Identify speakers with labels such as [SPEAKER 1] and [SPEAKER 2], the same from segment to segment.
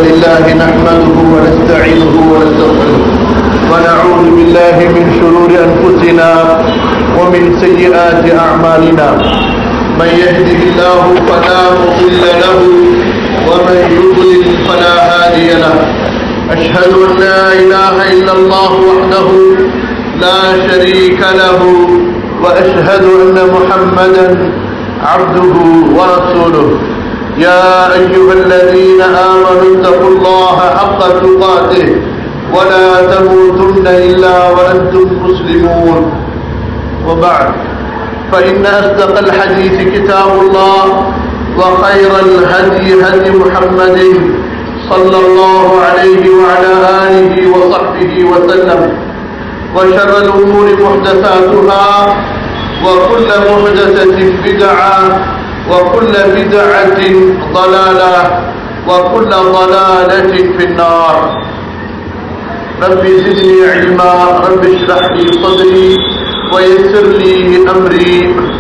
[SPEAKER 1] لله نحمده ونستعينه ونستغفره ونعوذ بالله من شرور أنفسنا ومن سيئات أعمالنا من يهده الله فلا مضل له ومن يضلل فلا هادي له أشهد أن لا إله إلا الله وحده لا شريك له وأشهد أن محمدا عبده ورسوله يا أيها الذين آمنوا اتقوا الله حق تقاته ولا تموتن إلا وأنتم مسلمون وبعد فإن أصدق الحديث كتاب الله وخير الهدي هدي محمد صلى الله عليه وعلى آله وصحبه وسلم وشر الأمور محدثاتها وكل محدثة بدعة وكل بدعة ضلالة وكل ضلالة في النار رب زدني علما رب اشرح لي صدري ويسر لي أمري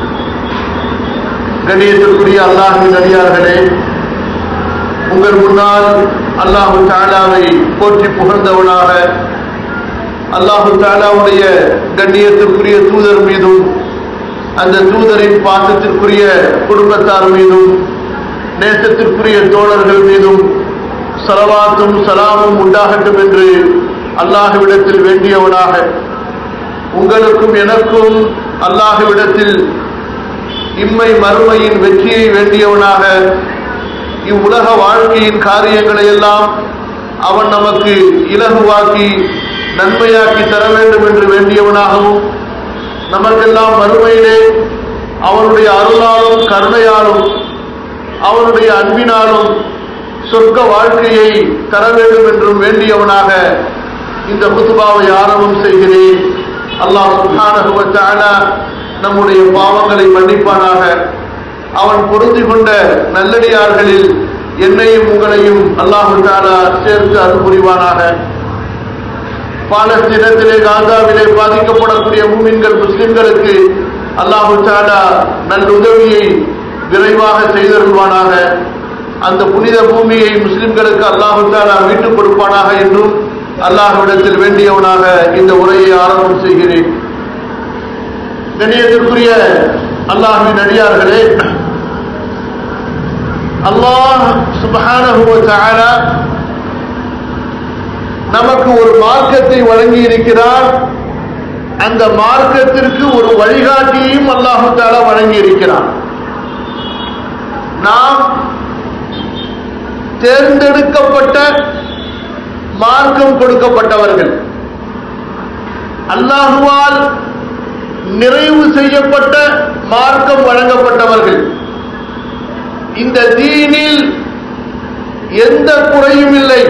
[SPEAKER 1] கணியத்திற்குரிய அல்லாஹின் அடியார்களே உங்கள் முன்னால் அல்லாஹு தாலாவை போற்றி புகழ்ந்தவனாக அல்லாஹு தாலாவுடைய கண்ணியத்திற்குரிய தூதர் மீதும் அந்த தூதரின் பாசத்திற்குரிய குடும்பத்தார் மீதும் நேசத்திற்குரிய தோழர்கள் மீதும் சலவாத்தும் சலாமும் உண்டாகட்டும் என்று அல்லாஹுவிடத்தில் வேண்டியவனாக உங்களுக்கும் எனக்கும் அல்லாஹுவிடத்தில் இம்மை மறுமையின் வெற்றியை வேண்டியவனாக இவ்வுலக வாழ்க்கையின் காரியங்களை எல்லாம் அவன் நமக்கு இலகுவாக்கி நன்மையாக்கி தர வேண்டும் என்று வேண்டியவனாகவும் நமக்கெல்லாம் மறுமையிலே அவனுடைய அருளாலும் கருணையாலும் அவனுடைய அன்பினாலும் சொர்க்க வாழ்க்கையை தர வேண்டும் என்றும் வேண்டியவனாக இந்த குத்துபாவை ஆரம்பம் செய்கிறேன் அல்லாஹ் சுல்தான நம்முடைய பாவங்களை மன்னிப்பானாக அவன் பொருந்தி கொண்ட நல்லடியார்களில் என்னையும் உங்களையும் அல்லாஹு தாலா சேர்த்து அருள் புரிவானாக பாலஸ்தீனத்திலே காசாவிலே பாதிக்கப்படக்கூடிய மூமின்கள் முஸ்லிம்களுக்கு அல்லாஹு தாலா நல்லுதவியை விரைவாக செய்தருள்வானாக அந்த புனித பூமியை முஸ்லிம்களுக்கு அல்லாஹு தாலா மீட்டுக் கொடுப்பானாக என்றும் அல்லாஹ்விடத்தில் வேண்டியவனாக இந்த உரையை ஆரம்பம் செய்கிறேன் கண்ணியத்திற்குரிய அல்லாஹின் அடியார்களே அல்லாஹ் சுபஹான நமக்கு ஒரு மார்க்கத்தை வழங்கி இருக்கிறார் அந்த மார்க்கத்திற்கு ஒரு வழிகாட்டியையும் அல்லாஹு தாலா வழங்கி இருக்கிறார் நாம் தேர்ந்தெடுக்கப்பட்ட மார்க்கம் கொடுக்கப்பட்டவர்கள் அல்லாஹுவால் நிறைவு செய்யப்பட்ட மார்க்கம் வழங்கப்பட்டவர்கள் இந்த தீனில் எந்த குறையும் இல்லை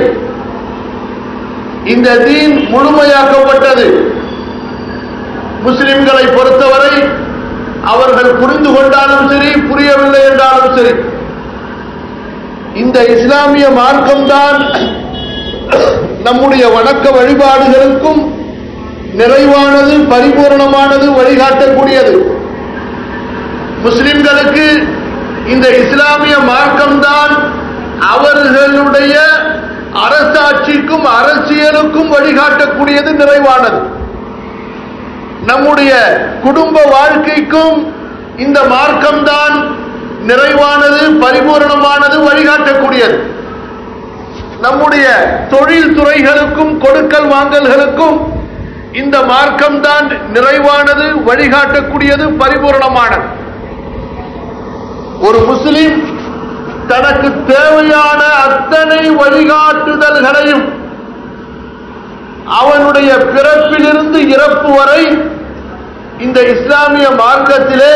[SPEAKER 1] இந்த தீன் முழுமையாக்கப்பட்டது முஸ்லிம்களை பொறுத்தவரை அவர்கள் புரிந்து கொண்டாலும் சரி புரியவில்லை என்றாலும் சரி இந்த இஸ்லாமிய மார்க்கம்தான் நம்முடைய வணக்க வழிபாடுகளுக்கும் நிறைவானது பரிபூர்ணமானது வழிகாட்டக்கூடியது முஸ்லிம்களுக்கு இந்த இஸ்லாமிய மார்க்கம்தான் அவர்களுடைய அரசாட்சிக்கும் அரசியலுக்கும் வழிகாட்டக்கூடியது நிறைவானது நம்முடைய குடும்ப வாழ்க்கைக்கும் இந்த மார்க்கம்தான் நிறைவானது பரிபூர்ணமானது வழிகாட்டக்கூடியது நம்முடைய தொழில் துறைகளுக்கும் கொடுக்கல் வாங்கல்களுக்கும் இந்த மார்க்கம் தான் நிறைவானது வழிகாட்டக்கூடியது பரிபூர்ணமானது ஒரு முஸ்லிம் தனக்கு தேவையான அத்தனை வழிகாட்டுதல்களையும் அவனுடைய பிறப்பிலிருந்து இறப்பு வரை இந்த இஸ்லாமிய மார்க்கத்திலே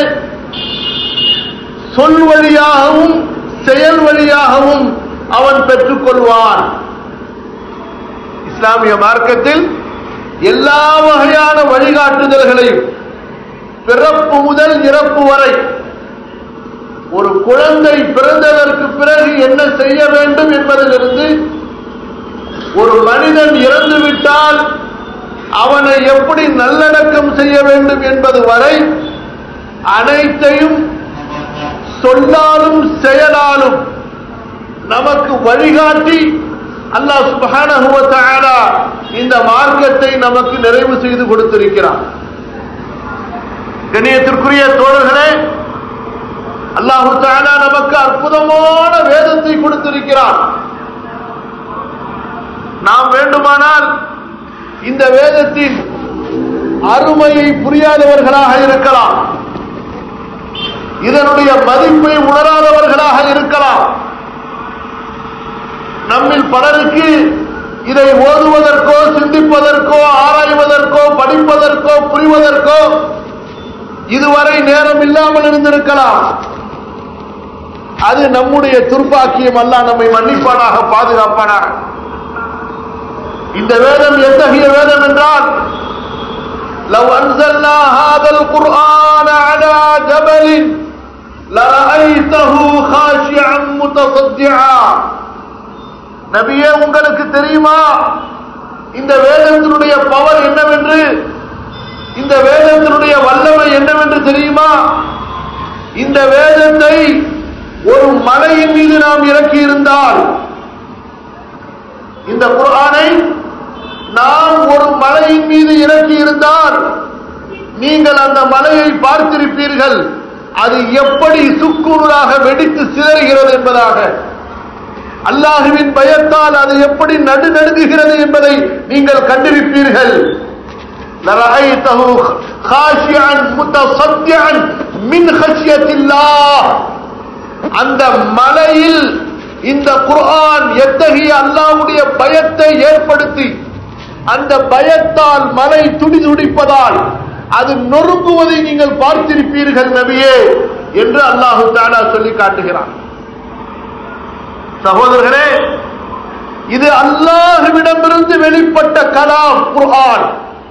[SPEAKER 1] சொல் வழியாகவும் செயல் வழியாகவும் அவன் பெற்றுக்கொள்வான் இஸ்லாமிய மார்க்கத்தில் எல்லா வகையான வழிகாட்டுதல்களையும் பிறப்பு முதல் இறப்பு வரை ஒரு குழந்தை பிறந்ததற்கு பிறகு என்ன செய்ய வேண்டும் என்பதிலிருந்து ஒரு மனிதன் இறந்துவிட்டால் அவனை எப்படி நல்லடக்கம் செய்ய வேண்டும் என்பது வரை அனைத்தையும் சொல்லாலும் செயலாலும் நமக்கு வழிகாட்டி அல்லாஹ் சுப்ஹானஹு வ தஆலா இந்த மார்க்கத்தை நமக்கு நிறைவு செய்து கொடுத்திருக்கிறான் கண்ணியத்திற்குரிய தோழர்களே அல்லாஹு தஆலா நமக்கு அற்புதமான வேதத்தை கொடுத்திருக்கிறான் நாம் வேண்டுமானால் இந்த வேதத்தின் அருமையை புரியாதவர்களாக இருக்கலாம் இதனுடைய மதிப்பை உணராதவர்களாக இருக்கலாம் நம்மில் பலருக்கு இதை ஓதுவதற்கோ சிந்திப்பதற்கோ ஆராய்வதற்கோ படிப்பதற்கோ புரிவதற்கோ இதுவரை நேரம் இல்லாமல் இருந்திருக்கலாம் அது நம்முடைய துர்ப்பாக்கியம் அல்ல நம்மை மன்னிப்பானாக பாதுகாப்பானாக இந்த வேதம் எத்தகைய வேதம் என்றால் لو أنزلنا هذا القرآن على جبل لرأيته خاشعا متصدعا நபியே உங்களுக்கு தெரியுமா இந்த வேதத்தினுடைய பவர் என்னவென்று இந்த வேதத்தினுடைய வல்லமை என்னவென்று தெரியுமா இந்த வேதத்தை ஒரு மலையின் மீது நாம் இறக்கி இருந்தால் இந்த குர்ஆனை நாம் ஒரு மலையின் மீது இறக்கி இருந்தால் நீங்கள் அந்த மலையை பார்த்திருப்பீர்கள் அது எப்படி சுக்குநூறாக வெடித்து சிதறுகிறது என்பதாக அல்லாஹுவின் பயத்தால் அது எப்படி நடுநடுங்குகிறது என்பதை நீங்கள் கண்டிருப்பீர்கள் لرأيته خاشعا متصدعا من خشية الله அந்த மலையில் இந்த குர்ஆன் எத்தகைய அல்லாஹ்வுடைய பயத்தை ஏற்படுத்தி அந்த பயத்தால் மலை துடி துடிப்பதால் அது நொறுங்குவதை நீங்கள் பார்த்திருப்பீர்கள் நபியே என்று அல்லாஹு தாலா சொல்லி காட்டுகிறான் சகோதரர்களே இது அல்லாஹுவிடமிருந்து வெளிப்பட்ட கலாம் குர்ஆன்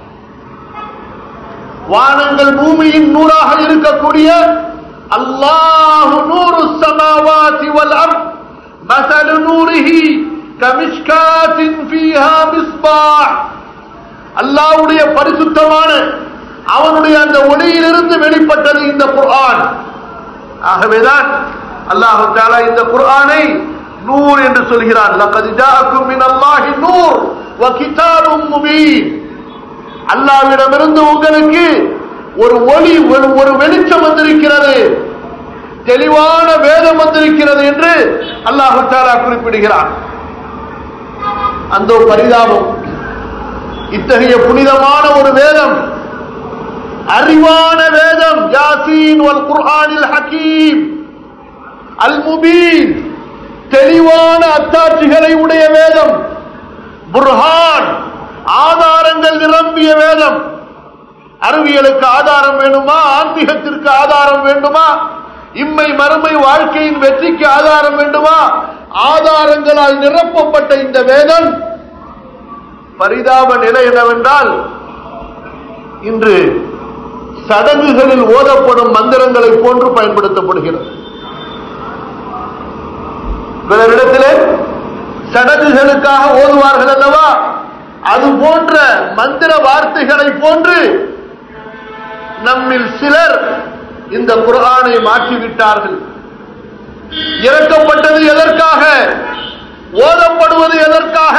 [SPEAKER 1] வானங்கள் பூமியின் நூறாக இருக்கக்கூடிய அல்லாஹு நூறு சமாவாதி வல் அர்த் مثل نوره كمشكاة فيها مصباح அல்லாஹ்வுடைய பரிசுத்தமான அவனுடைய அந்த ஒளியிலிருந்து வெளிப்பட்டது இந்த குர்ஆன் ஆகவேதான் அல்லாஹ் தஆலா இந்த குர்ஆனை நூர் என்று சொல்கிறான் லقد جاءكم من الله نور وكتاب مبين அல்லாஹ்விடமிருந்து உங்களுக்கு ஒரு ஒளி ஒரு ஒரு வெளிச்சம் வந்திருக்கிறது தெளிவான வேதம் வந்திருக்கிறது என்று அல்லாஹு தாலா குறிப்பிடுகிறான் அந்த பரிதாபம் இத்தகைய புனிதமான ஒரு வேதம் அறிவான வேதம் யாசீன் வல் குர்ஆனில் ஹக்கீம் அல் முபீன் தெளிவான அத்தாட்சிகளை உடைய வேதம் புர்ஹான் ஆதாரங்கள் நிரம்பிய வேதம் அறிவியலுக்கு ஆதாரம் வேண்டுமா ஆன்மீகத்திற்கு ஆதாரம் வேண்டுமா இம்மை மறுமை வாழ்க்கையின் வெற்றிக்கு ஆதாரம் வேண்டுமா ஆதாரங்களால் நிரப்பப்பட்ட இந்த வேதம் பரிதாப நிலை என்னவென்றால் இன்று சடங்குகளில் ஓதப்படும் மந்திரங்களை போன்று பயன்படுத்தப்படுகிறது பிறரிடத்திலே சடங்குகளுக்காக ஓதுவார்கள் அல்லவா அது போன்ற மந்திர வார்த்தைகளை போன்று நம்மில் சிலர் இந்த குர்ஆனை மாற்றிவிட்டார்கள் இறக்கப்பட்டது எதற்காக ஓதப்படுவது எதற்காக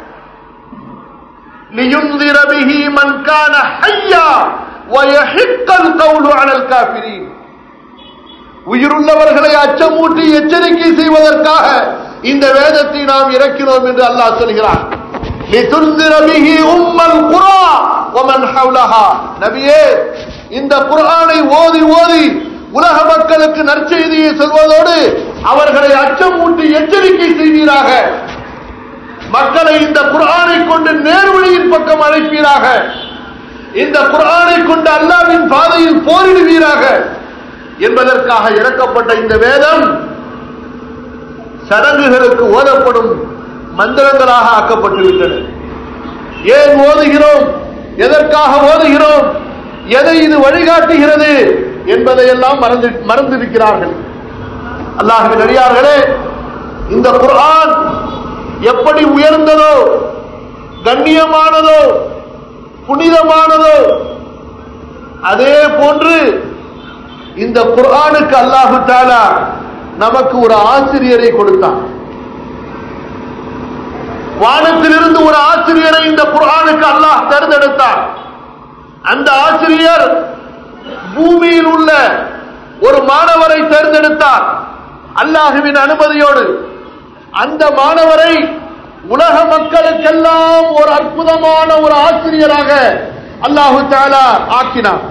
[SPEAKER 1] لينذر به من كان حيا ويحق القول على الكافرين உயிருள்ளவர்களை அச்சமூட்டி எச்சரிக்கை செய்வதற்காக இந்த வேதத்தை நாம் இறக்கினோம் என்று அல்லாஹ் சொல்கிறான் لتنذر به أم القرى ومن حولها நபியே இந்த குர்ஆனை ஓதி ஓதி உலக மக்களுக்கு நற்செய்தியை சொல்வதோடு அவர்களை அச்சமூட்டி எச்சரிக்கை செய்வீராக மக்களை இந்த குர்ஆனை கொண்டு நேர்வழியின் பக்கம் அழைப்பீராக இந்த குர்ஆனை கொண்டு அல்லாவின் பாதையில் போரிடுவீராக என்பதற்காக இறக்கப்பட்ட இந்த வேதம் சடங்குகளுக்கு ஓதப்படும் மந்திரங்களாக ஆக்கப்பட்டு விட்டன ஏன் ஓதுகிறோம் எதற்காக ஓதுகிறோம் எதை இது வழிகாட்டுகிறது என்பதையெல்லாம் மறந்து மறந்திருக்கிறார்கள் அல்லாஹின் அடியார்களே இந்த குர்ஆன் எப்படி உயர்ந்ததோ கண்ணியமானதோ புனிதமானதோ அதே போன்று இந்த குர்ஆனுக்கு அல்லாஹு தாலா நமக்கு ஒரு ஆசிரியரை கொடுத்தான் வானத்திலிருந்து ஒரு ஆசிரியரை இந்த குர்ஆனுக்கு அல்லாஹ் தேர்ந்தெடுத்தார் அந்த ஆசிரியர் பூமியில் உள்ள ஒரு மாணவரை தேர்ந்தெடுத்தார் அல்லாஹுவின் அனுமதியோடு அந்த மாணவரை உலக மக்களுக்கெல்லாம் ஒரு அற்புதமான ஒரு ஆசிரியராக அல்லாஹு தாலா ஆக்கினார்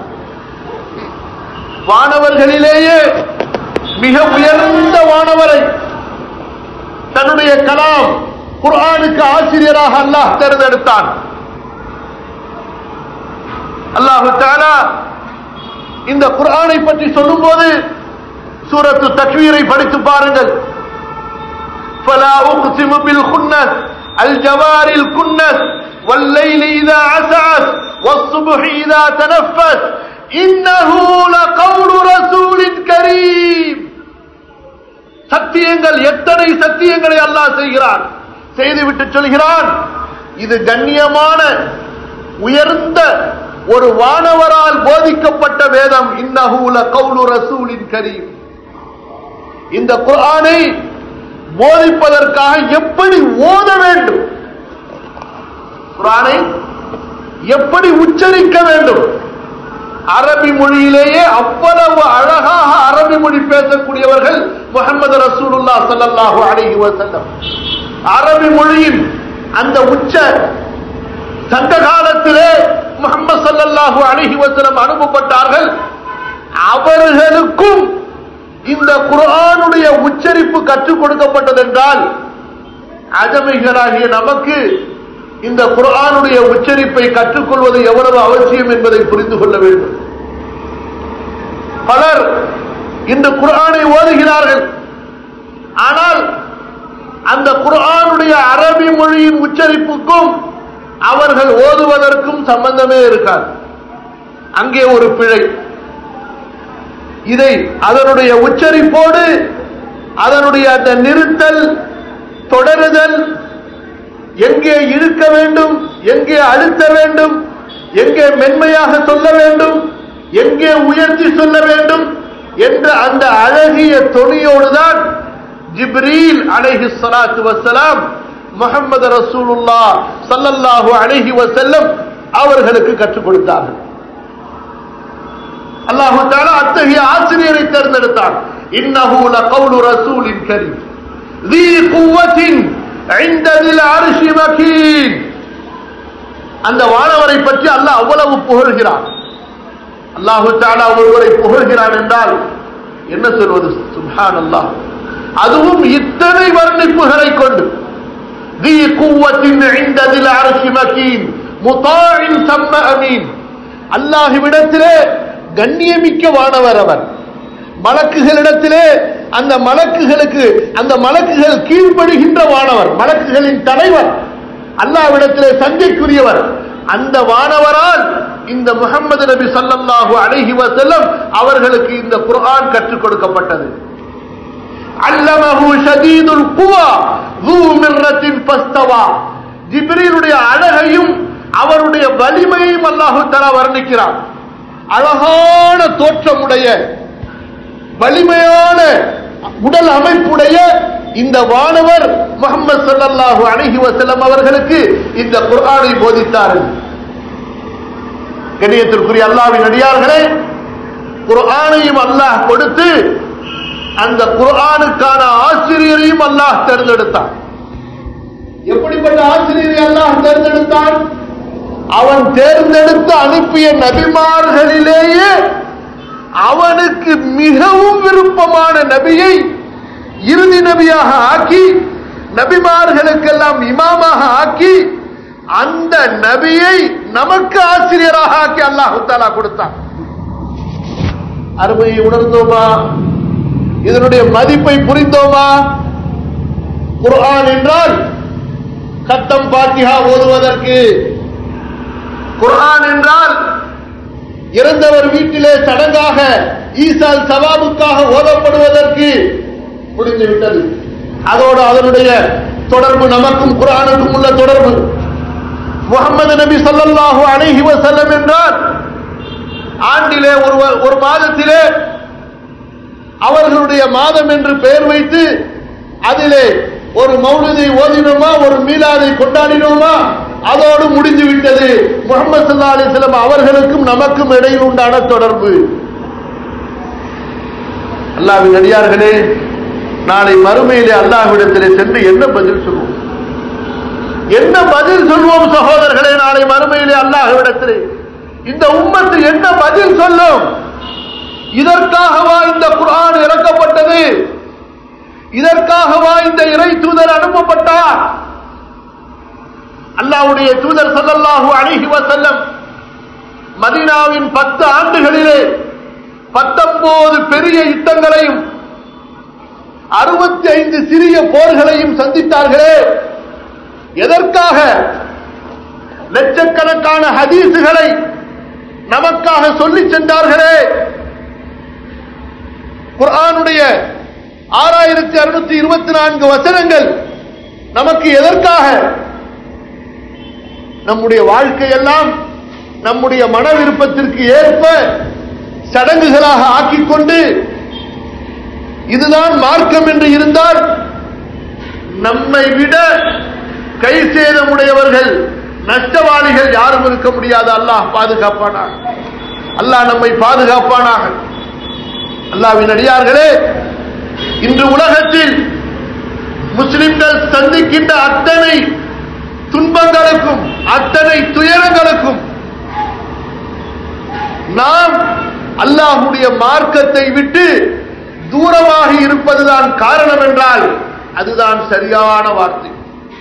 [SPEAKER 1] வானவர்களிலேயே மிக உயர்ந்த வானவரை தன்னுடைய கலாம் குர்ஆனுக்கு ஆசிரியராக அல்லாஹ் தேர்ந்தெடுத்தான் அல்லாஹு தாலா இந்த குர்ஆனை பற்றி சொல்லும்போது சூரத்து தக்வீரை படித்து பாருங்கள் فلا أقسم بالخنس الجوار الكنس والليل إذا عسعس والصبح إذا تنفس إنه لقول رسول كريم சத்தியங்கள் எத்தனை சத்தியங்களை அல்லாஹ் செய்கிறான் செய்துவிட்டு சொல்கிறான் இது கண்ணியமான உயர்ந்த ஒரு வானவரால் போதிக்கப்பட்ட வேதம் இன்னஹூல கவுலு ரசூலின் கரீம் இந்த குர்ஆனை போதிப்பதற்காக எப்படி ஓத வேண்டும் குர்ஆனை எப்படி உச்சரிக்க வேண்டும் அரபி மொழியிலேயே அவ்வளவு அழகாக அரபி மொழி பேசக்கூடியவர்கள் முகமது ரசூலுல்லா ஸல்லல்லாஹு அலைஹி வஸல்லம் அரபி மொழியின் அந்த உச்ச சங்க காலத்திலே முகமது ஸல்லல்லாஹு அலைஹி வஸல்லம் அனுப்பப்பட்டார்கள் அவர்களுக்கும் இந்த குர்ஆனுடைய உச்சரிப்பு கற்றுக் கொடுக்கப்பட்டதென்றால் அஜமைகளாகிய நமக்கு இந்த குர்ஆனுடைய உச்சரிப்பை கற்றுக்கொள்வது எவ்வளவு அவசியம் என்பதை புரிந்து கொள்ள வேண்டும் பலர் இன்று குர்ஆனை ஓதுகிறார்கள் ஆனால் அந்த குர்ஆனுடைய அரபி மொழியின் உச்சரிப்புக்கும் அவர்கள் ஓதுவதற்கும் சம்பந்தமே இருக்காது அங்கே ஒரு பிழை இதை அதனுடைய உச்சரிப்போடு அதனுடைய அந்த நிறுத்தல் தொடருதல் எங்கே இழுக்க வேண்டும் எங்கே அழுத்த வேண்டும் எங்கே மென்மையாக சொல்ல வேண்டும் எங்கே உயர்த்தி சொல்ல வேண்டும் என்ற அந்த அழகிய தொனியோடுதான் ஜிப்ரீல் அலைஹி ஸலாத்து வஸ்ஸலாம் முஹம்மது ரசூலுல்லா ஸல்லல்லாஹு அலைஹி வஸல்லம் அவர்களுக்கு கற்றுக் கொடுத்தார்கள் அல்லாஹு தஆலா அத்தகைய ஆசிரியரை தேர்ந்தெடுத்தார் இன்னஹு லகவுலு ரசூலின் கரீம் ذي قوة عند ذي العرش مكين அந்த வானவரை பற்றி அல்லாஹ் அவ்வளவு புகழ்கிறான் அல்லாஹு தாலா ஒருவரை புகழ்கிறான் என்றால் என்ன சொல்வது சுப்ஹான் அல்லாஹ் அதுவும் இத்தனை வர்ணிப்புகளை கொண்டு ذي قوة عند ذي العرش مكين مطاع ثم أمين அல்லாஹ்விடத்திலே கண்ணியமிக்க வானவர் அவர் மலக்குகளிடத்திலே அந்த மலக்குகளுக்கு அந்த மலக்குகள் கீழ்ப்படுகின்ற வானவர் மலக்குகளின் தலைவர் அல்லாவிடத்திலே சங்கைக்குரியவர் அந்த வானவரால் இந்த முகமது நபி ஸல்லல்லாஹு அலைஹி வஸல்லம் அவர்களுக்கு இந்த குர்ஆன் கற்றுக் கொடுக்கப்பட்டது அல்லமஹு ஷதீதுல் குவா ذو مرة فاستوى ஜிப்ரீலுடைய அழகையும் அவருடைய வலிமையையும் அல்லாஹு தஆலா வர்ணிக்கிறார் அழகான தோற்றமுடைய வலிமையான உடல் அமைப்புடைய இந்த வானவர் முகமது ஸல்லல்லாஹு அலைஹி வஸல்லம் அவர்களுக்கு இந்த குர்ஆனை போதித்தார்கள் கண்ணியத்திற்குரிய அல்லாஹ்வின் அடியார்களே குர்ஆனையும் அல்லாஹ் கொடுத்து அந்த குர்ஆனுக்கான ஆசிரியரையும் அல்லாஹ் தேர்ந்தெடுத்தான் எப்படிப்பட்ட ஆசிரியரை அல்லாஹ் தேர்ந்தெடுத்தான் அவன் தேர்ந்தெடுத்து அனுப்பிய நபிமார்களிலேயே அவனுக்கு மிகவும் விருப்பமான நபியை இறுதி நபியாக ஆக்கி நபிமார்களுக்கெல்லாம் இமாமாக ஆக்கி அந்த நபியை நமக்கு ஆசிரியராக ஆக்கி அல்லாஹு தாலா கொடுத்தான் அருமையை உணர்ந்தோமா இதனுடைய மதிப்பை புரிந்தோமா குர்ஆன் என்றால் சட்டம் பாத்தியா ஓதுவதற்கு குர்ஆன் என்றால் இறந்தவர் வீட்டிலே சடங்காக ஈசால் சவாபுக்காக ஓதப்படுவதற்கு முடிந்துவிட்டது அதோடு அதனுடைய தொடர்பு நமக்கும் குரானுக்கும் உள்ள தொடர்பு முகமது நபி ஸல்லல்லாஹு அலைஹி வஸல்லம் என்றால் ஆண்டிலே ஒரு வ- ஒரு மாதத்திலே அவர்களுடைய மாதம் என்று பெயர் வைத்து அதிலே ஒரு மௌலிதை ஓதினோமா ஒரு மீலாதை கொண்டாடினோமா அதோடு முடிந்து விட்டது முகமது சல்லா அலிஸ்லாம் அவர்களுக்கும் நமக்கும் இடையில் உண்டான தொடர்பு அல்லாவின் அடியார்களே நாளை மறுமையிலே அல்லாஹ்விடத்திலே சென்று என்ன பதில் சொல்வோம் என்ன பதில் சொல்வோம் சகோதரர்களே நாளை மறுமையிலே அல்லாஹ்விடத்திலே இந்த உம்மத்து என்ன பதில் சொல்லும் இதற்காகவா இந்த குர்ஆன் இறக்கப்பட்டது இதற்காகவா இந்த இறை தூதர் அனுப்பப்பட்டார் அல்லாஹ்வுடைய தூதர் ஸல்லல்லாஹு அலைஹி வஸல்லம் மதீனாவின் பத்து ஆண்டுகளிலே பத்தொன்பது பெரிய யுத்தங்களையும் அறுபத்தி ஐந்து சிறிய போர்களையும் சந்தித்தார்களே எதற்காக லட்சக்கணக்கான ஹதீசுகளை நமக்காக சொல்லிச் சென்றார்களே குர்ஆனுடைய ஆறாயிரத்தி அறுநூத்தி இருபத்தி நான்கு வசனங்கள் நமக்கு எதற்காக நம்முடைய வாழ்க்கையெல்லாம் நம்முடைய மன விருப்பத்திற்கு ஏற்ப சடங்குகளாக ஆக்கிக்கொண்டு இதுதான் மார்க்கம் என்று இருந்தால் நம்மை விட கை சேதமுடையவர்கள் நஷ்டவாளிகள் யாரும் இருக்க முடியாது அல்லாஹ் பாதுகாப்பானாக அல்லாஹ் நம்மை பாதுகாப்பானாக அல்லாவின் அடியார்களே இன்று உலகத்தில் முஸ்லிம்கள் சந்திக்கின்ற அத்தனை துன்பங்களுக்கும் அத்தனை துயரங்களுக்கும் நாம் அல்லாஹுடைய மார்க்கத்தை விட்டு தூரமாக இருப்பதுதான் காரணம் என்றால் அதுதான் சரியான வார்த்தை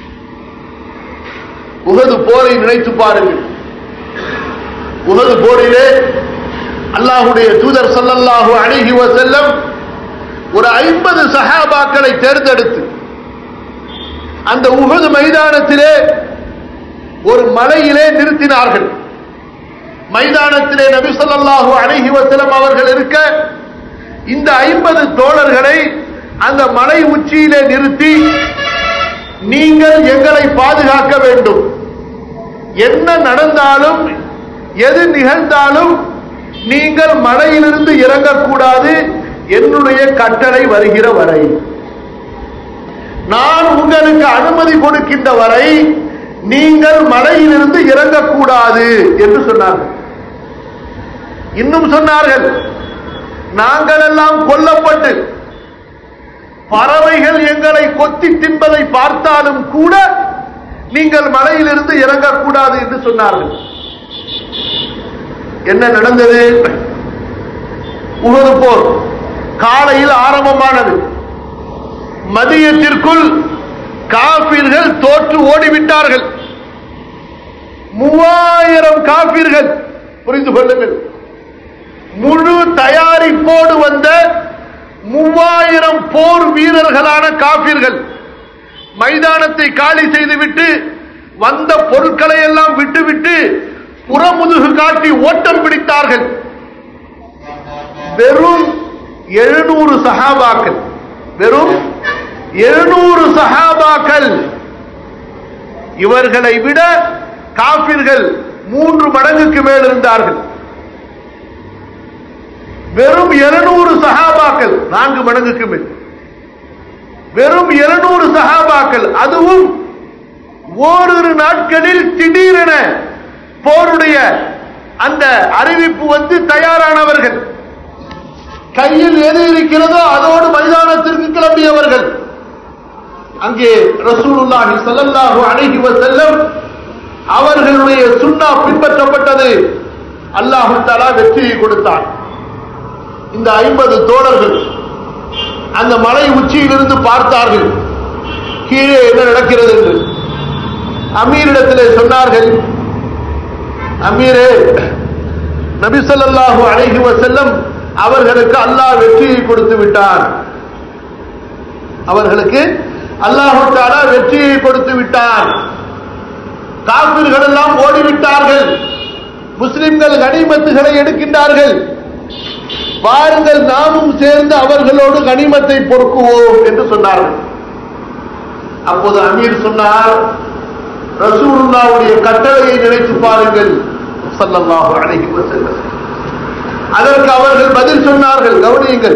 [SPEAKER 1] உகது போரை நினைத்து பாருங்கள் உகது போரிலே அல்லாஹுடைய தூதர் ஸல்லல்லாஹு அலைஹி வஸல்லம் ஒரு ஐம்பது சஹாபாக்களை தேர்ந்தெடுத்து அந்த உகது மைதானத்திலே ஒரு மலையிலே நிறுத்தினார்கள் மைதானத்திலே நபி ஸல்லல்லாஹு அலைஹி வஸல்லம் அவர்கள் இருக்க இந்த ஐம்பது தோழர்களை அந்த மலை உச்சியிலே நிறுத்தி நீங்கள் எங்களை பாதுகாக்க வேண்டும் என்ன நடந்தாலும் எது நிகழ்ந்தாலும் நீங்கள் மலையிலிருந்து இறங்கக்கூடாது என்னுடைய கட்டளை வருகிற வரை நான் உங்களுக்கு அனுமதி கொடுக்கின்ற வரை நீங்கள் மலையிலிருந்து இறங்கக்கூடாது என்று சொன்னார்கள் இன்னும் சொன்னார்கள் நாங்கள் எல்லாம் கொல்லப்பட்டு பறவைகள் எங்களை கொத்தி தின்பதை பார்த்தாலும் கூட நீங்கள் மலையிலிருந்து இறங்கக்கூடாது என்று சொன்னார்கள் என்ன நடந்தது உகது போர் காலையில் ஆரம்பமானது மதியத்திற்குள் காபீர்கள் தோற்று ஓடிவிட்டார்கள் மூவாயிரம் காபீர்கள் புரிந்து கொள்ளுங்கள் முழு தயாரிப்போடு வந்த மூவாயிரம் போர் வீரர்களான காபீர்கள் மைதானத்தை காலி செய்துவிட்டு வந்த பொருட்களை எல்லாம் விட்டுவிட்டு புறமுதுகு காட்டி ஓட்டம் பிடித்தார்கள் வெறும் எழுநூறு சஹாபாக்கள் வெறும் எழுநூறு சஹாபாக்கள் இவர்களை விட காபிர்கள் மூன்று மடங்குக்கு மேல் இருந்தார்கள் வெறும் எழுநூறு சஹாபாக்கள் நான்கு மடங்குக்கு மேல் வெறும் எழுநூறு சஹாபாக்கள் அதுவும் ஓரிரு நாட்களில் திடீரென போருடைய அந்த அறிவிப்பு வந்து தயாரானவர்கள் கையில் எது இருக்கிறதோ அதோடு மைதானத்திற்கு கிளம்பியவர்கள் அங்கே ரசூலுல்லாஹி ஸல்லல்லாஹு அலைஹி வஸல்லம் அவர்களுடைய சுன்னா பின்பற்றப்பட்டது அல்லாஹு தஆலா வெற்றியை கொடுத்தான் இந்த ஐம்பது தோழர்கள் அந்த மலை உச்சியிலிருந்து பார்த்தார்கள் கீழே என்ன நடக்கிறது என்று அமீரிடத்திலே சொன்னார்கள் அமீரே நபி ஸல்லல்லாஹு அலைஹி வஸல்லம் அவர்களுக்கு அல்லாஹ் வெற்றியை கொடுத்து விட்டார் அவர்களுக்கு அல்லாஹு தஆலா வெற்றியை கொடுத்து விட்டார் காபிர்கள் எல்லாம் ஓடிவிட்டார்கள் முஸ்லிம்கள் கனிமத்துகளை எடுக்கின்றார்கள் வாருங்கள் நாமும் சேர்ந்து அவர்களோடு கனிமத்தை பொறுக்குவோம் என்று சொன்னார்கள் அப்போது அமீர் சொன்னார் ரசூலுல்லாவுடைய கட்டளையை நினைத்து பாருங்கள் ஸல்லல்லாஹு அலைஹி வஸல்லம் அதற்கு அவர்கள் பதில் சொன்னார்கள் கவனியுங்கள்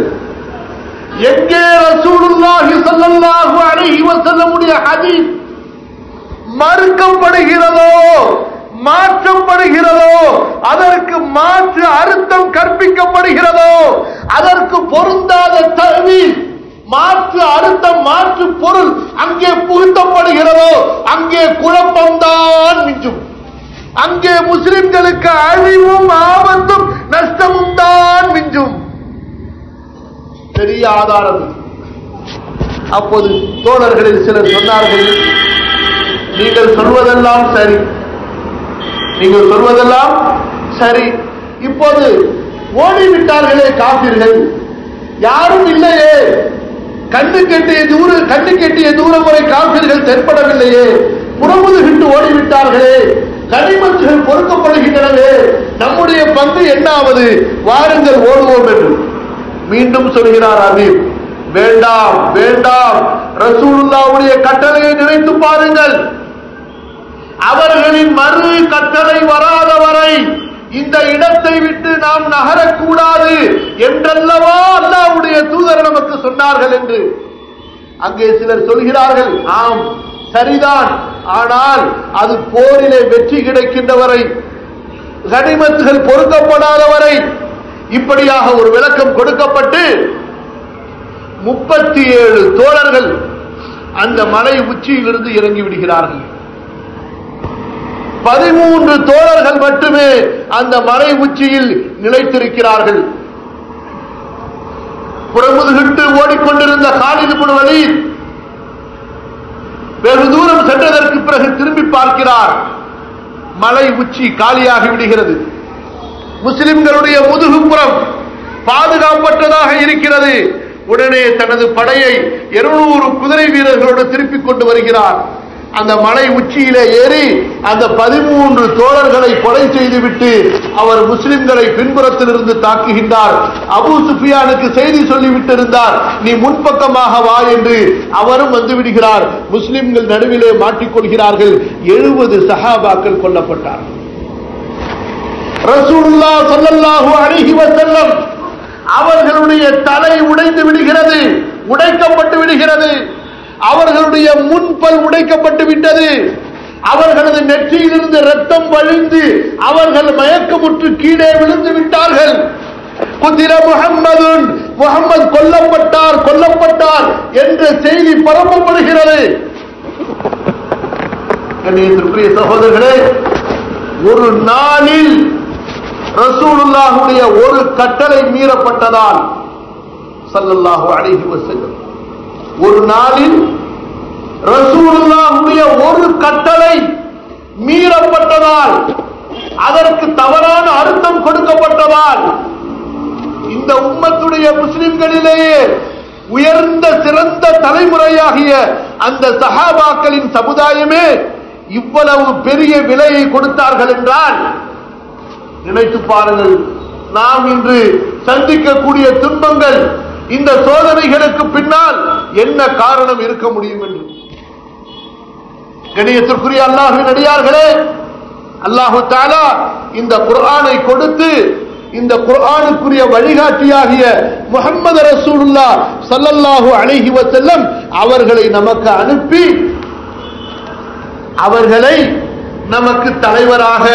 [SPEAKER 1] எங்கே ரசூலுல்லாஹி ஸல்லல்லாஹு அலைஹி வஸல்லமுடைய ஹதீஸ் பொறுக்கப்படுகிறதோ மாற்றப்படுகிறதோ அதற்கு மாற்று அர்த்தம் கற்பிக்கப்படுகிறதோ அதற்கு பொருந்தாத தழுவி மாற்று அர்த்தம் மாற்று பொருள் அங்கே புகுத்தப்படுகிறதோ அங்கே குழப்பம்தான் மிஞ்சும் அங்கே முஸ்லிம்களுக்கு அழிவும் ஆபத்தும் நஷ்டமும் தான் மிஞ்சும் பெரிய ஆதாரம் இது. அப்போது தோழர்களில் சிலர் சொன்னார்கள் நீங்கள் சொல்வதெல்லாம் சரி நீங்கள் சொல்வதெல்லாம் சரி இப்போது ஓடிவிட்டார்களே காப்பீர்கள் யாரும் இல்லையே கண்ணு கெட்டிய தூர கண்ணு கெட்டிய தூரம் வரை காப்பீர்கள் தென்படவில்லையே புறமுதுகிட்டு ஓடிவிட்டார்களே கனிமத்துகள் பொறுக்கப்படுகின்றனவே நம்முடைய பங்கு என்னாவது வாருங்கள் ஓடுவோம் என்று மீண்டும் சொல்கிறார் அமீர் வேண்டாம் வேண்டாம் ரசூலுல்லாவுடைய கட்டளையை நினைத்து பாருங்கள் அவர்களின் மறு கட்டளை வராத வரை இந்த இடத்தை விட்டு நாம் நகரக்கூடாது என்றல்லவா அல்லாவுடைய தூதர் நமக்கு சொன்னார்கள் என்று அங்கே சிலர் சொல்கிறார்கள் ஆம் சரிதான் ஆனால் அது போரிலே வெற்றி கிடைக்கின்ற வரை கனிமத்துகள் பொருத்தப்படாத வரை இப்படியாக ஒரு விளக்கம் கொடுக்கப்பட்டு முப்பத்தி ஏழு தோழர்கள் அந்த மலை உச்சியிலிருந்து இறங்கி விடுகிறார்கள் பதிமூன்று தோழர்கள் மட்டுமே அந்த மலை உச்சியில் நிலைத்திருக்கிறார்கள் புறமுதுகிட்டு ஓடிக்கொண்டிருந்த காலிது வழி வெகு தூரம் சென்றதற்கு பிறகு திரும்பி பார்க்கிறார் மலை உச்சி காலியாகி விடுகிறது முஸ்லிம்களுடைய முதுகுப்புறம் பாதுகாப்பற்றதாக இருக்கிறது உடனே தனது படையை இருநூறு குதிரை வீரர்களோடு திருப்பிக் கொண்டு வருகிறார் அந்த மலை உச்சியிலே ஏறி அந்த பதிமூன்று தோழர்களை கொலை செய்துவிட்டு அவர் முஸ்லிம்களை பின்புறத்திலிருந்து தாக்குகின்றார் அபு சுஃபியானுக்கு செய்தி சொல்லிவிட்டிருந்தார் நீ முன்பக்கமாக வா என்று அவரும் வந்து விடுகிறார் முஸ்லிம்கள் நடுவிலே மாட்டிக்கொள்கிறார்கள் எழுபது சஹாபாக்கள் கொல்லப்பட்டார் ரசூலுல்லா ஸல்லல்லாஹு அலைஹி வஸல்லம் அவர்களுடைய தலை உடைந்து விடுகிறது உடைக்கப்பட்டு விடுகிறது அவர்களுடைய முன்பல் உடைக்கப்பட்டு விட்டது அவர்களது நெற்றியிலிருந்து ரத்தம் வழிந்து அவர்கள் மயக்கமுற்று கீழே விழுந்து விட்டார்கள் குதிர முகம்மதுன் முகம்மது கொல்லப்பட்டார் கொல்லப்பட்டார் என்ற செய்தி பரப்பப்படுகிறது கண்ணியத்திற்குரிய சகோதரர்களே ஒரு நாளில் ரசூலுல்லாஹுடைய ஒரு கட்டளை மீறப்பட்டதால் சல்லல்லாஹு அலைஹி வஸல்லம் ஒரு நாளில் ரசூலுல்லாஹுடைய ஒரு கட்டளை மீறப்பட்டதால் அதற்கு தவறான அர்த்தம் கொடுக்கப்பட்டதால் இந்த உம்மத்துடைய முஸ்லிம்களிலேயே உயர்ந்த சிறந்த தலைமுறையாகிய அந்த சஹாபாக்களின் சமுதாயமே இவ்வளவு பெரிய விலையை கொடுத்தார்கள் என்றால் நினைத்து பாருங்கள் நாம் இன்று சந்திக்கக்கூடிய துன்பங்கள் இந்த சோதனைகளுக்கு பின்னால் என்ன காரணம் இருக்க முடியும் என்று கணியத்திற்குரிய அல்லாஹின் அடியார்களே அல்லாஹு தாலா இந்த குர்ஆனை கொடுத்து இந்த குர்ஆனுக்குரிய வழிகாட்டியாகிய முகமது ரசூலுல்லா சல்லல்லாஹு அலைஹி வஸல்லம் அவர்களை நமக்கு அனுப்பி அவர்களை நமக்கு தலைவராக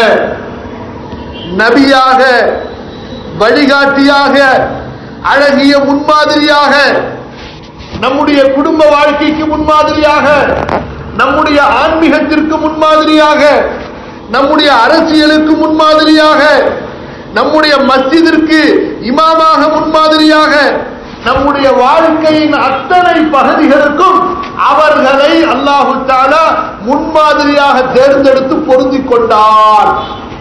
[SPEAKER 1] நபியாக வழிகாட்டியாக அழகிய முன்மாதிரியாக நம்முடைய குடும்ப வாழ்க்கைக்கு முன்மாதிரியாக நம்முடைய ஆன்மீகத்திற்கு முன்மாதிரியாக நம்முடைய அரசியலுக்கு முன்மாதிரியாக நம்முடைய மஸ்ஜிதிற்கு இமாமாக முன்மாதிரியாக நம்முடைய வாழ்க்கையின் அத்தனை பகுதிகளுக்கும் அவர்களை அல்லாஹு தாலா முன்மாதிரியாக தேர்ந்தெடுத்து பொருந்திக் கொண்டார்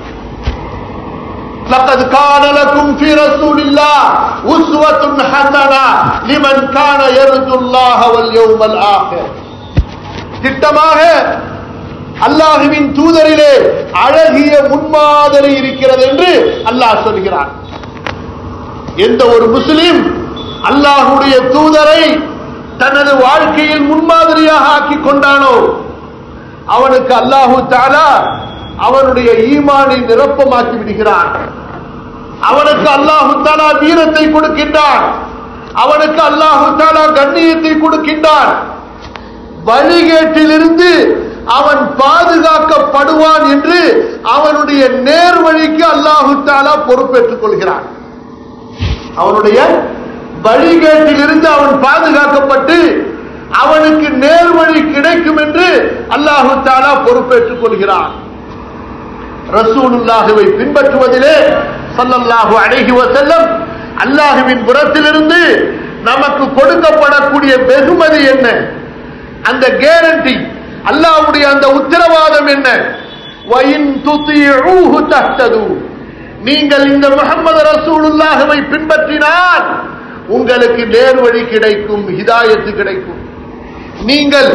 [SPEAKER 1] لقد كان لكم في رسول الله أسوة حسنة لمن كان يرجو الله واليوم الآخر திட்டமாக அல்லாஹுவின் தூதரிலே அழகிய முன்மாதிரி இருக்கிறது என்று அல்லாஹ் சொல்கிறார் எந்த ஒரு முஸ்லிம் அல்லாஹுடைய தூதரை தனது வாழ்க்கையில் முன்மாதிரியாக ஆக்கிக் கொண்டானோ அவனுக்கு அல்லாஹு தாலா அவனுடைய ஈமானை நிரப்பமாக்கி விடுகிறான் அவனுக்கு அல்லாஹு தாலா வீரத்தை கொடுக்கின்றான் அவனுக்கு அல்லாஹு தாலா கண்ணியத்தை கொடுக்கின்றான் வழிகேட்டிலிருந்து அவன் பாதுகாக்க கொடுக்கப்படுவான் என்று அவனுடைய நேர்வழிக்கு அல்லாஹு தாலா பொறுப்பேற்றுக் கொள்கிறான் அவனுடைய வழிகேட்டிலிருந்து அவன் பாதுகாக்கப்பட்டு அவனுக்கு நேர்வழி கிடைக்கும் என்று அல்லாஹு தாலா பொறுப்பேற்றுக் கொள்கிறான் ரசூலுல்லாஹுவை பின்பற்றுவதிலே சல்லல்லாஹு அலைஹி வஸல்லம் அல்லாஹுவின் புறத்திலிருந்து நமக்கு கொடுக்கப்படக்கூடிய வெகுமதி என்ன அந்த கேரண்டி அல்லாஹ்வுடைய அந்த உத்தரவாதம் என்ன வயின் துதியூஹு தஹ்தது நீங்கள் இந்த முகமது ரசூலுல்லாஹுவை பின்பற்றினால் உங்களுக்கு நேர்வழி கிடைக்கும் ஹிதாயத்து கிடைக்கும் நீங்கள்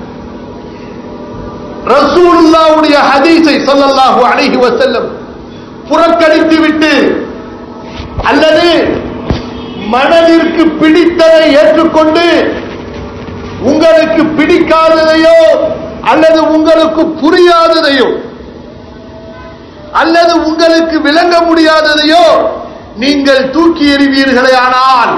[SPEAKER 1] ரசூலுல்லாவுடைய ஹதீஸை ஸல்லல்லாஹு அலைஹி வஸல்லம் புறக்கணித்து விட்டு அல்லது மனதிற்கு பிடித்ததை ஏற்றுக்கொண்டு உங்களுக்கு பிடிக்காததையோ அல்லது உங்களுக்கு புரியாததையோ அல்லது உங்களுக்கு விளங்க முடியாததையோ நீங்கள் தூக்கி எறிவீர்களே ஆனால்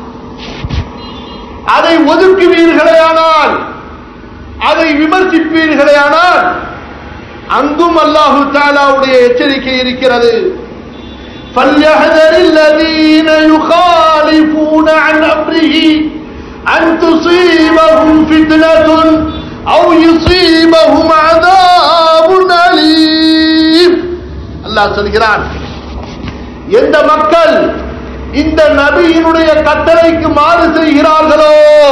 [SPEAKER 1] அதை ஒதுக்குவீர்களே ஆனால் அதை விமர்சிப்பீர்களே ஆனால் அங்கும் அல்லாஹு தாலாவுடைய எச்சரிக்கை இருக்கிறது فليحذر الذين يخالفون عن أمره أن تصيبهم فتنة أو يصيبهم عذاب أليم அல்லாஹ் சொல்கிறான் எந்த மக்கள் இந்த நபியினுடைய கட்டளைக்கு மாறு செய்கிறார்களோ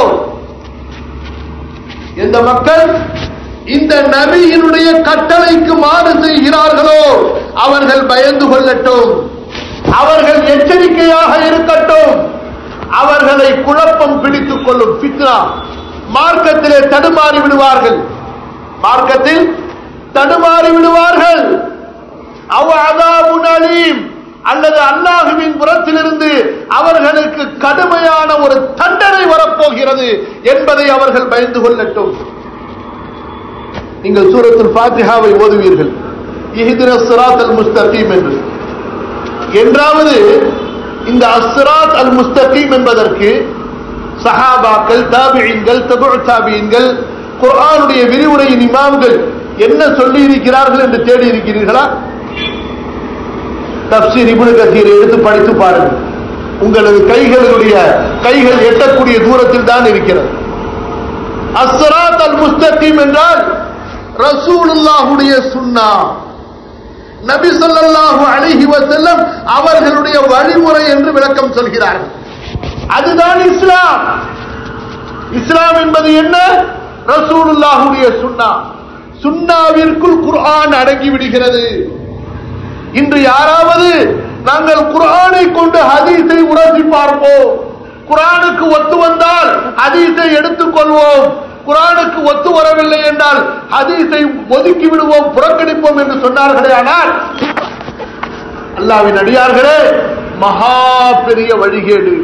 [SPEAKER 1] எந்த மக்கள் இந்த நபியினுடைய கட்டளைக்கு மாறு செய்கிறார்களோ அவர்கள் பயந்து கொள்ளட்டும் அவர்கள் எச்சரிக்கையாக இருக்கட்டும் அவர்களை குழப்பம் பிடித்துக் கொள்ளும் பித்னா மார்க்கத்திலே தடுமாறி விடுவார்கள் மார்க்கத்தில் தடுமாறி விடுவார்கள் அவ அதாபுன் அலீம் அல்லது அல்லாஹுவின் புறத்திலிருந்து அவர்களுக்கு கடுமையான ஒரு தண்டனை வரப்போகிறது என்பதை அவர்கள் பயந்து கொள்ளட்டும் நீங்கள் சூரத்தில் ஃபாத்திஹாவை ஓதுவீர்கள் இஹ்தின சிராத் அல் முஸ்தகீம் என்று என்றாவது இந்த அஸ்ராத் அல் முஸ்தகீம் என்பதற்கு சஹாபாக்கள் தாபியீன்கள் தபு தாபியீன்கள் குர்ஆனுடைய விரிவுரையின் இமாம்கள் என்ன சொல்லி இருக்கிறார்கள் என்று தேடி இருக்கிறீர்களா தப்சீர் இப்னு கசீரை எடுத்து படித்து பாருங்கள் உங்களது கைகளுடைய கைகள் எட்டக்கூடிய தூரத்தில் தான் இருக்கிறது அஸ்ராத் அல் முஸ்தகீம் என்றால் ரசூலுல்லாஹுடைய சுன்னா நபி ஸல்லல்லாஹு அலைஹி வஸல்லம் அவர்களுடைய வழிமுறை என்று விளக்கம் சொல்கிறார்கள் அதுதான் இஸ்லாம் இஸ்லாம் என்பது என்ன ரசூலுல்லாஹுடைய சுன்னா சுன்னாவிற்குள் குர்ஆன் அடங்கி விடுகிறது இன்று யாராவது நாங்கள் குர்ஆனை கொண்டு ஹதீஸை உரசி பார்ப்போம் குர்ஆனுக்கு ஒத்து வந்தால் ஹதீஸை எடுத்துக் கொள்வோம் குர்ஆனுக்கு ஒத்து வரவில்லை என்றால் ஹதீஸை ஒதுக்கி விடுவோம் புறக்கணிப்போம் என்று சொன்னார்களே ஆனால் அல்லாவின் அடியார்களே மகா பெரிய வழிகேடு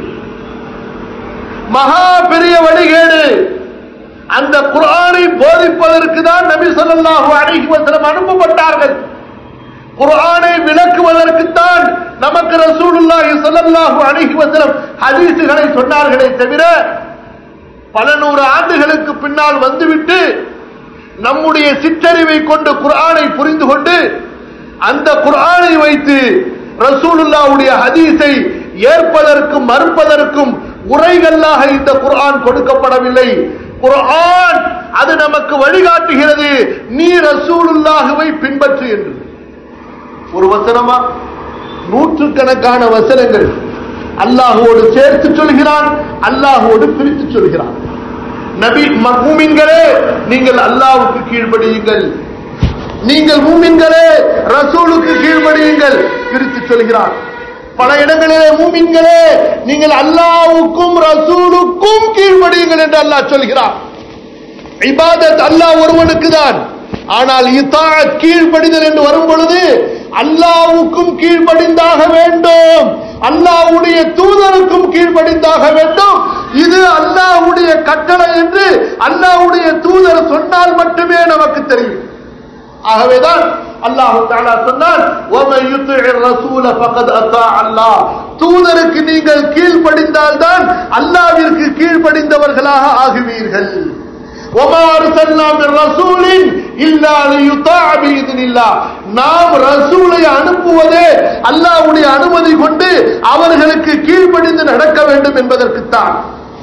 [SPEAKER 1] மகா பெரிய வழிகேடு அந்த குர்ஆனை போதிப்பதற்கு தான் நபி ஸல்லல்லாஹு அலைஹி வஸல்லம் அனுப்பப்பட்டார்கள் குர்ஆனை விளக்குவதற்குத்தான் நமக்கு ரசூலுல்லாஹி ஸல்லல்லாஹு அலைஹி வஸல்லம் ஹதீஸுகளை சொன்னார்களே தவிர பல நூறு ஆண்டுகளுக்கு பின்னால் வந்துவிட்டு நம்முடைய சிற்றறிவை கொண்டு குர்ஆனை புரிந்து கொண்டு அந்த குர்ஆனை வைத்து ரசூலுல்லாஹ்வுடைய ஹதீஸை ஏற்பதற்கும் மறுப்பதற்கும் உரைகளாக இந்த குர்ஆன் கொடுக்கப்படவில்லை குர்ஆன் அது நமக்கு வழிகாட்டுகிறது நீ ரசூலுல்லாஹுவை பின்பற்று என்று ஒரு வசனமா நூற்றுக்கணக்கான வசனங்கள் அல்லாஹுவோடு சேர்த்து சொல்கிறான் அல்லாஹுவோடு பிரித்து சொல்கிறான் நபி மூமின்களே நீங்கள் அல்லாஹ்வுக்கு கீழ்ப்படியுங்கள் நீங்கள் மூமின்களே ரசூலுக்கு கீழ்ப்படியுங்கள் பிரித்து சொல்கிறான் பல இடங்களிலே மூமின்களே நீங்கள் அல்லாஹ்வுக்கும் ரசூலுக்கும் கீழ்ப்படியுங்கள் என்று அல்லாஹ் சொல்கிறான் இபாதத் அல்லாஹ் ஒருவனுக்கு தான் ஆனால் இத்தாத் கீழ்ப்படிதல் என்று வரும் பொழுது அல்லாவுக்கும் கீழ்ப்படிந்தாக வேண்டும் அல்லாவுடைய தூதருக்கும் கீழ்ப்படிந்தாக வேண்டும் இது அல்லாவுடைய கட்டளை என்று அல்லாவுடைய தூதர் சொன்னால் மட்டுமே நமக்கு தெரியும் ஆகவேதான் அல்லாஹு தாலா சொன்னான் وَمَن يُطِعِ الرَّسُولَ فَقَدْ أَطَاعَ اللَّهَ தூதருக்கு நீங்கள் கீழ்ப்படிந்தால் தான் அல்லாஹ்விற்கு கீழ்ப்படிந்தவர்களாக ஆகுவீர்கள் وما أرسلنا من رسول إلا ليطاع بإذن الله நாம் ரசூலை அனுப்புவதே அல்லாஹ்வுடைய அனுமதி கொண்டு அவர்களுக்கு கீழ்ப்படிந்து நடக்க வேண்டும் என்பதற்குத்தான்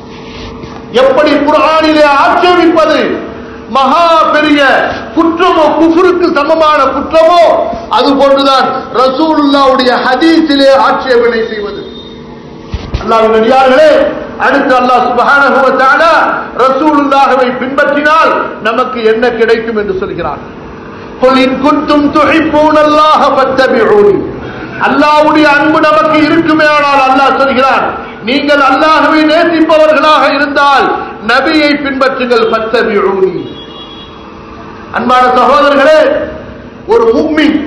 [SPEAKER 1] எப்படி குர்ஆனிலே ஆட்சேபிப்பது மகா பெரிய குற்றமோ குஃபருக்கு சமமான குற்றமோ அது போன்றுதான் ரசூலுல்லாவுடைய ஹதீஸிலே ஆட்சேபனை செய்வது அல்லாஹ்வின் அடியார்களே அடுத்து அல்லாஹ் சுப்ஹானஹு வ தஆலா ரசூலுல்லாஹ்வை பின்பற்றினால் நமக்கு என்ன கிடைக்கும் என்று சொல்கிறார் குல் இன் குன்தும் துஹிப்பூனல்லாஹ ஃபத்தபிஊனி அல்லாஹ்வுடைய அன்பு நமக்கு இருக்குமே ஆனால் அல்லாஹ் சொல்கிறார் நீங்கள் அல்லாஹ்வை நேசிப்பவர்களாக இருந்தால் நபியை பின்பற்றுங்கள் ஃபத்தபிஊனி அன்பான சகோதரர்களே ஒரு முக்மின்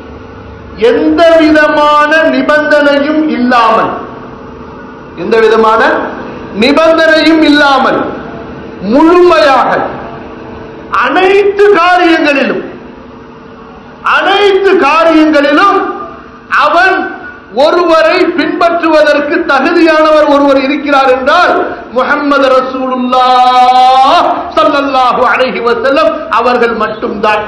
[SPEAKER 1] எந்த விதமான நிபந்தனையும் இல்லாமல் எந்த விதமான நிபந்தனையும் இல்லாமல் முழுமையாக அனைத்து காரியங்களிலும் அனைத்து காரியங்களிலும் அவன் ஒருவரை பின்பற்றுவதற்கு தகுதியானவர் ஒருவர் இருக்கிறார் என்றால் முகம்மது ரசூலுல்லா ஸல்லல்லாஹு அலைஹி வஸல்லம் அவர்கள் மட்டும்தான்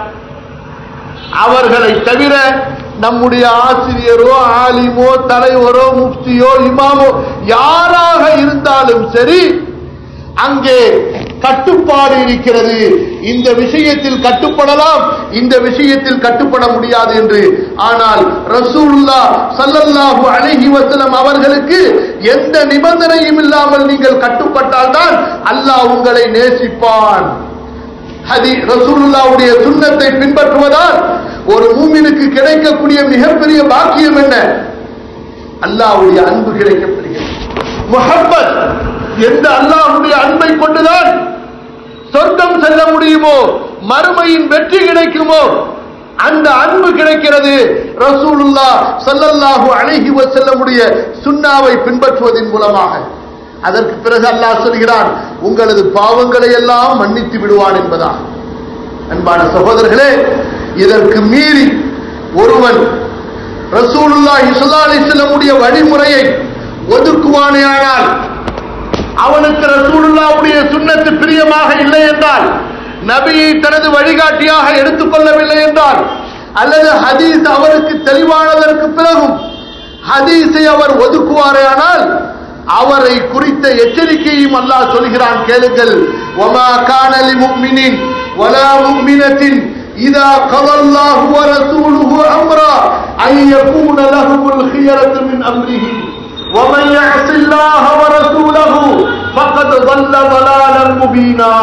[SPEAKER 1] அவர்களை தவிர நம்முடைய ஆசிரியரோ ஆலிமோ தலைவரோ முஃப்தியோ இமாமோ யாராக இருந்தாலும் சரி அங்கே கட்டுப்பாடு இருக்கிறது இந்த விஷயத்தில் கட்டுப்படலாம் இந்த விஷயத்தில் கட்டுப்பட முடியாது என்று ஆனால் ரசூலுல்லா ஸல்லல்லாஹு அலைஹி வஸல்லம் அவர்களுக்கு எந்த நிபந்தனையும் இல்லாமல் நீங்கள் கட்டுப்பட்டால் தான் அல்லாஹ் உங்களை நேசிப்பான் ஹதி ரசூலுல்லாவுடைய சுண்ணத்தை பின்பற்றுவதால் ஒரு மூமினுக்கு கிடைக்கக்கூடிய மிகப்பெரிய பாக்கியம் என்ன அல்லாஹ்வுடைய அன்பு கிடைக்கப்படுகிறது முஹப்பத் எந்த அல்லாஹ்வுடைய அன்பை கொண்டுதான் சொர்க்கம் செல்ல முடியுமோ மறுமையின் வெற்றி கிடைக்குமோ அந்த அன்பு கிடைக்கிறது ரசூலுல்லா ஸல்லல்லாஹு அலைஹி வஸல்லமுடைய சுன்னாவை பின்பற்றுவதன் மூலமாக அதற்கு பிறகு அல்லாஹ் சொல்கிறான் உங்களது பாவங்களை எல்லாம் மன்னித்து விடுவான் என்பதாக அன்பான சகோதரர்களே இதற்கு மீறி ஒருவன் ரசூலுல்லாஹி ஸல்லல்லாஹு அலைஹி வஸல்லமுடைய வழிமுறையை ஒதுக்குவானேயானால் அவனுக்கு ரசூலுல்லாவுடைய சுன்னத்து பிரியமாக இல்லை என்றால் நபியை தனது வழிகாட்டியாக எடுத்துக்கொள்ளவில்லை என்றால் அல்லது ஹதீஸ் அவருக்கு தெளிவானதற்கு பிறகும் ஹதீஸை அவர் ஒதுக்குவாரேயானால் அவரை குறித்த எச்சரிக்கையும் அல்லாஹ் சொல்கிறான் கேளுங்கள் ஒமா காணலி முக்மினின் வலா முக்மினத்தின் இதா கதல்லாஹு வ ரசூலுஹு அம்ரா அன் யகூன லஹுல் خيرة من أمره ومن يعص الله ورسوله فقد ضل ضلالا مبينا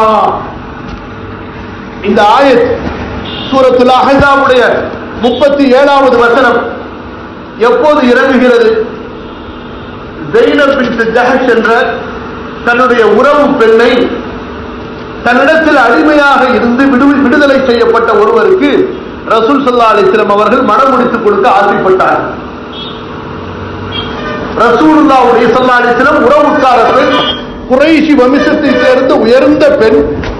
[SPEAKER 1] இந்த ஆயத் சூரத்துல் அஹ்ஸாபுடைய முப்பத்தி ஏழாவது வசனம் எப்போது இறங்குகிறது ஜெயினப் பின் ஜஹஷ் என்ற தன்னுடைய உறவு பெண்ணை தன்னிடத்தில் அடிமையாக இருந்து விடு- விடுதலை செய்யப்பட்ட ஒருவருக்கு ரசூல் சல்லா அலிஸ்லம் அவர்கள் மனம் முடித்துக் கொடுக்க ஆசைப்பட்டார் ரசூலுல்லாவுடைய சல்லா அலிஸ்லம் உறவுக்கார பெண் குறைஷி வம்சத்தை சேர்ந்த உயர்ந்த பெண்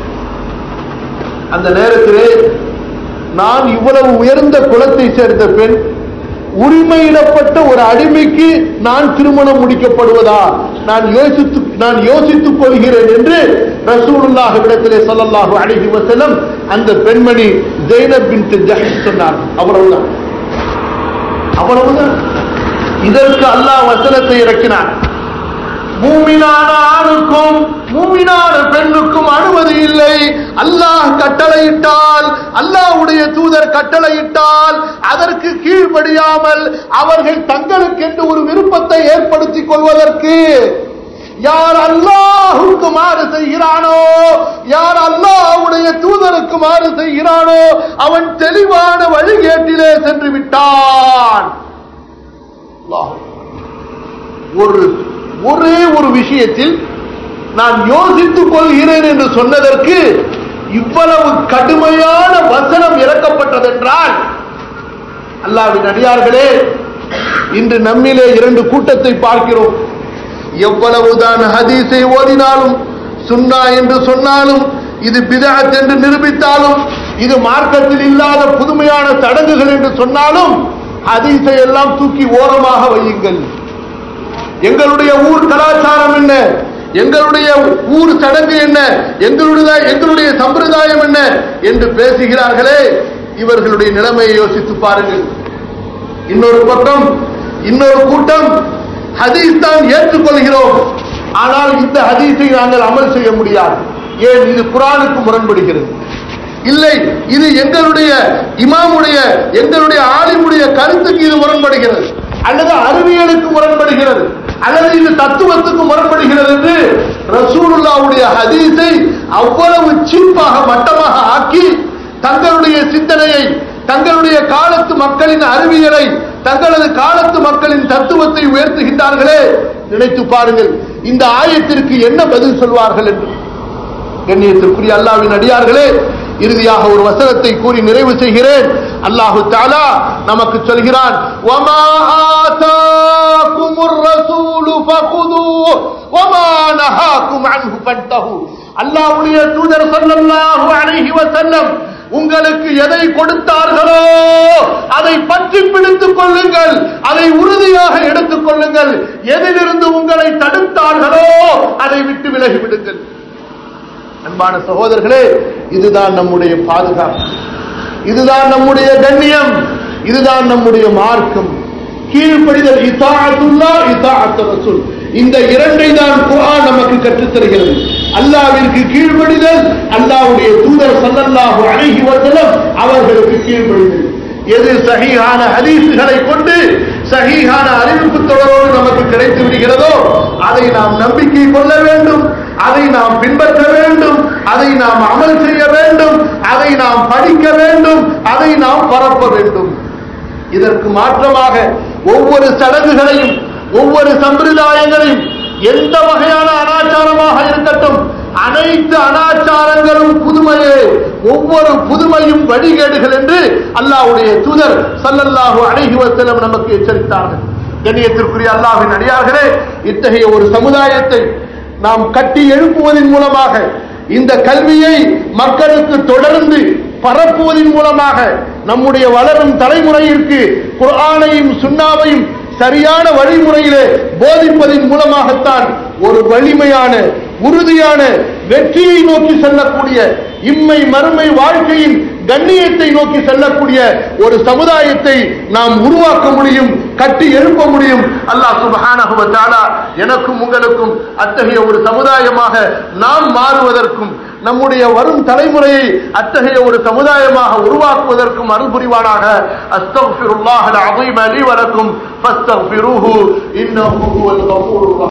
[SPEAKER 1] அந்த நேரத்திலே நான் இவ்வளவு உயர்ந்த குலத்தை சேர்ந்த பெண் உரிமையிடப்பட்ட ஒரு அடிமைக்கு நான் திருமணம் முடிக்கப்படுவதா நான் யோசித்து நான் யோசித்துக் கொள்கிறேன் என்று ரசூலுல்லாஹ் இடத்திலே ஸல்லல்லாஹு அலைஹி வஸல்லம் அந்த பெண்மணி ஜெய்னப் பின்த் ஜஹஷ் சொன்னார் அவ்வளவுதான் அவ்வளவுதான் இதற்கு அல்லாஹ் வசனத்தை இறக்கினார் மூமினான ஆணுக்கும் மூமினான பெண்ணுக்கும் அனுமதி இல்லை அல்லாஹ் கட்டளையிட்டால் அல்லாஹ்வுடைய தூதர் கட்டளையிட்டால் அதற்கு கீழ்ப்படியாமல் அவர்கள் தங்களுக்கென்று ஒரு விருப்பத்தை ஏற்படுத்திக் கொள்வதற்கு யார் அல்லாஹுக்கு மாறு செய்கிறானோ யார் அல்லாஹ்வுடைய தூதருக்கு மாறு செய்கிறானோ அவன் தெளிவான வழிகேட்டிலே சென்று விட்டான் அல்லாஹ் ஒரு ஒரே ஒரு விஷயத்தில் நான் யோசித்துக் கொள்கிறேன் என்று சொன்னதற்கு இவ்வளவு கடுமையான வசனம் இறக்கப்பட்டதென்றால் அல்லாவின் அடியார்களே இன்று நம்மிலே இரண்டு கூட்டத்தை பார்க்கிறோம் எவ்வளவுதான் ஹதீஸை ஓதினாலும் சுன்னா என்று சொன்னாலும் இது பிதஅத் என்று நிரூபித்தாலும் இது மார்க்கத்தில் இல்லாத புதுமையான சடங்குகள் என்று சொன்னாலும் ஹதீஸை எல்லாம் தூக்கி ஓரமாக வையுங்கள் எங்களுடைய ஊர் கலாச்சாரம் என்ன எங்களுடைய ஊர் சடங்கு என்ன எங்களுடைய எங்களுடைய சம்பிரதாயம் என்ன என்று பேசுகிறார்களே இவர்களுடைய நிலைமையை யோசித்து பாருங்கள் இன்னொரு பக்கம் இன்னொரு கூட்டம் ஹதீஸ் தான் ஏற்றுக்கொள்கிறோம் ஆனால் இந்த ஹதீஸை நாங்கள் அமல் செய்ய முடியாது ஏன் இது குரானுக்கு முரண்படுகிறது இல்லை இது எங்களுடைய இமாமுடைய எங்களுடைய ஆலிமுடைய கருத்துக்கு இது முரண்படுகிறது அல்லது அறிவியலுக்கு முரண்படுகிறது அல்லது இது தத்துவத்துக்கு முரண்படுகிறது என்று ரசூலுல்லாவுடைய ஹதீஸை அவ்வளவு சீப்பாக மட்டமாக ஆக்கி தங்களுடைய சிந்தனையை தங்களுடைய காலத்து மக்களின் அறிவியலை தங்களது காலத்து மக்களின் தத்துவத்தை உயர்த்துகின்றார்களே நினைத்து பாருங்கள் இந்த ஆயத்திற்கு என்ன பதில் சொல்வார்கள் என்று கண்ணியத்திற்குரிய அல்லாவின் அடியார்களே இறுதியாக ஒரு வசனத்தை கூறி நிறைவு செய்கிறேன் அல்லாஹு தாலா நமக்கு சொல்கிறான் وَمَا آتَاكُمُ الرَّسُولُ فَخُذُوهُ وَمَا نَهَاكُمْ عَنْهُ فَانْتَهُوا அல்லாஹ்வுடைய தூதர் ஸல்லல்லாஹு அலைஹி வஸல்லம் உங்களுக்கு எதை கொடுத்தார்களோ அதை பற்றி பிடித்துக் கொள்ளுங்கள் அதை உறுதியாக எடுத்துக் கொள்ளுங்கள் எதிலிருந்து உங்களை தடுத்தார்களோ அதை விட்டு விலகி விடுங்கள் அன்பான சகோதரர்களே இதுதான் நம்முடைய பாதுகாப்பு இதுதான் நம்முடைய கண்ணியம் இதுதான் நம்முடைய மார்க்கம் கீழ்ப்படிதல் இதாஅத்துல்லா இதாஅத்து ரசூல் இந்த இரண்டை தான் குர்ஆன் நமக்கு கற்றுத் தருகிறது அல்லாஹ்விற்கு கீழ்ப்படிதல் அல்லாஹ்வுடைய தூதர் ஸல்லல்லாஹு அலைஹி வஸல்லம் அவர்களுக்கு கீழ்ப்படிதல் எது சஹீஹான ஹதீஸ்களை கொண்டு சஹீஹான அறிவிப்பு தொடரோடு நமக்கு கிடைத்து விடுகிறதோ அதை நாம் நம்பிக்கை கொள்ள வேண்டும் அதை நாம் பின்பற்ற வேண்டும் அதை நாம் அமல் செய்ய வேண்டும் அதை நாம் படிக்க வேண்டும் அதை நாம் பரப்ப வேண்டும் இதற்கு மாற்றமாக ஒவ்வொரு சடங்குகளையும் ஒவ்வொரு சம்பிரதாயங்களையும் எந்த வகையான அனாச்சாரமாக இருக்கட்டும் அனைத்து அனாச்சாரங்களும் புதுமையே ஒவ்வொரு புதுமையும் வழிகேடுகள் என்று அல்லாஹ்வுடைய தூதர் ஸல்லல்லாஹு அலைஹி வஸல்லம் நமக்கு எச்சரித்தார்கள் கண்ணியத்திற்குரிய அல்லாஹ்வின் அடியார்களே இத்தகைய ஒரு சமுதாயத்தை நாம் கட்டி எழுப்புவதன் மூலமாக இந்த கல்வியை மக்களுக்கு தொடர்ந்து பரப்புவதன் மூலமாக நம்முடைய வளரும் தலைமுறையிற்கு குர்ஆனையும் சுண்ணாவையும் சரியான வழிமுறையிலே போதிப்பதன் மூலமாகத்தான் ஒரு வலிமையான உறுதியான வெற்றியை நோக்கி செல்லக்கூடிய இம்மை மறுமை வாழ்க்கையின் கண்ணியத்தை நோக்கி செல்லக்கூடிய ஒரு சமுதாயத்தை நாம் உருவாக்க முடியும் கட்டி எழுப்ப முடியும் அல்லாஹ் சுப்ஹானஹு வ தஆலா எனக்கும் உங்களுக்கும் அத்தகைய ஒரு சமுதாயமாக நாம் மாறுவதற்கும் நம்முடைய வரும் தலைமுறையை அத்தகைய ஒரு சமுதாயமாக உருவாக்குவதற்கும் அருள் புரிவானாக அஸ்தக்ஃபிருல்லாஹ் அல் அஸீம் லி வ லக்கும் ஃபஸ்தக்ஃபிரூஹு இன்னஹு ஹுவல் கஃபூருர்